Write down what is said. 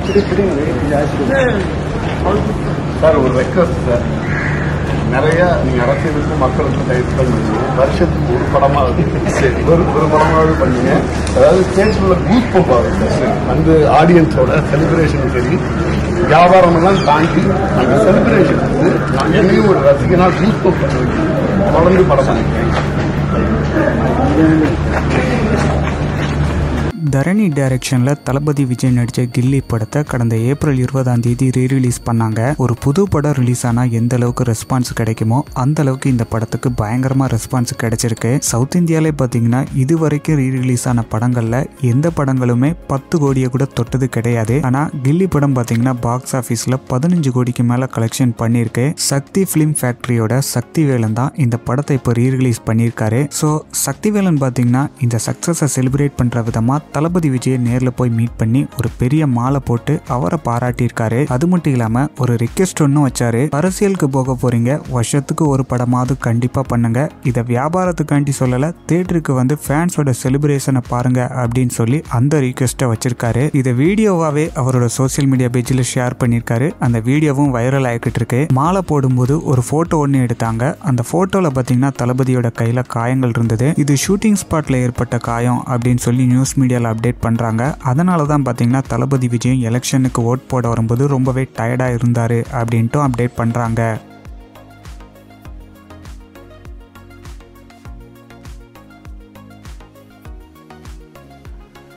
sir ஒரு request sir நிறைய நீங்க அரசியலுக்கும் மக்களுக்கும் டைப் பண்ணுங்க வருஷத்துக்கு ஒரு படமாவது சரி ஒரு ஒரு படமாவது பண்ணுங்க அதாவது ஸ்டேஜ்ல பூத் பம்ப் ஆகுது சார் அந்த ஆடியன்ஸோட செலிப்ரேஷன் சரி வியாபாரம் எல்லாம் தாண்டி அந்த செலிப்ரேஷன் வந்து நான் என்னையும் ஒரு ரசிகனா பூத் பம்ப் பண்ணி தொடர்ந்து படம் பண்ணிக்கிறேன் தரணி டைரக்ஷன்ல தளபதி விஜய் நடிச்ச கில்லி படத்தை கடந்த ஏப்ரல் இருபதாம் தேதி ரீரிலீஸ் பண்ணாங்க ஒரு புது படம் ரிலீஸ் ஆனா எந்த அளவுக்கு ரெஸ்பான்ஸ் கிடைக்குமோ அந்த அளவுக்கு இந்த படத்துக்கு பயங்கரமா ரெஸ்பான்ஸ் கிடைச்சிருக்கு சவுத் இந்தியாலே பாத்தீங்கன்னா இது வரைக்கும் ரீரிலீஸ் ஆன படங்கள்ல எந்த படங்களுமே பத்து கோடியை கூட தொட்டது கிடையாது ஆனா கில்லி படம் பாத்தீங்கன்னா பாக்ஸ் ஆபீஸ்ல பதினஞ்சு கோடிக்கு மேல கலெக்ஷன் பண்ணியிருக்கு சக்தி பிலிம் ஃபேக்டரியோட சக்தி வேலன் தான் இந்த படத்தை இப்போ ரீரிலீஸ் பண்ணியிருக்காரு ஸோ சக்தி வேலன் பாத்தீங்கன்னா இந்த சக்சஸை செலிப்ரேட் பண்ற விதமா தளபதி விஜயை நேர்ல போய் மீட் பண்ணி ஒரு பெரிய மாலை போட்டு அவரை பாராட்டியிருக்காரு அது மட்டும் இல்லாம ஒரு ரிக்வெஸ்ட் ஒன்றும் வச்சாரு அரசியலுக்கு போக போறீங்க வருஷத்துக்கு ஒரு படமாவது கண்டிப்பா பண்ணுங்க இதை வியாபாரத்துக்காண்டி சொல்லல தேட்டருக்கு வந்து ஃபேன்ஸோட செலிப்ரேஷனை பாருங்க அப்படின்னு சொல்லி அந்த ரிக்வெஸ்ட்டை வச்சிருக்காரு இதை வீடியோவாவே அவரோட சோஷியல் மீடியா பேஜில் ஷேர் பண்ணியிருக்காரு அந்த வீடியோவும் வைரல் ஆகிட்டு இருக்கு மாலை போடும்போது ஒரு போட்டோ ஒன்று எடுத்தாங்க அந்த போட்டோல பாத்தீங்கன்னா தளபதியோட கையில காயங்கள் இருந்தது இது ஷூட்டிங் ஸ்பாட்ல ஏற்பட்ட காயம் அப்படின்னு சொல்லி நியூஸ் மீடியால அப்டேட் பண்றாங்க அதனால தான் பாத்தீங்கன்னா தளபதி விஜயம் எலெக்ஷனுக்கு ஓட் போட வரும்போது ரொம்பவே டயர்டா இருந்தாரு அப்படின்ட்டு அப்டேட் பண்றாங்க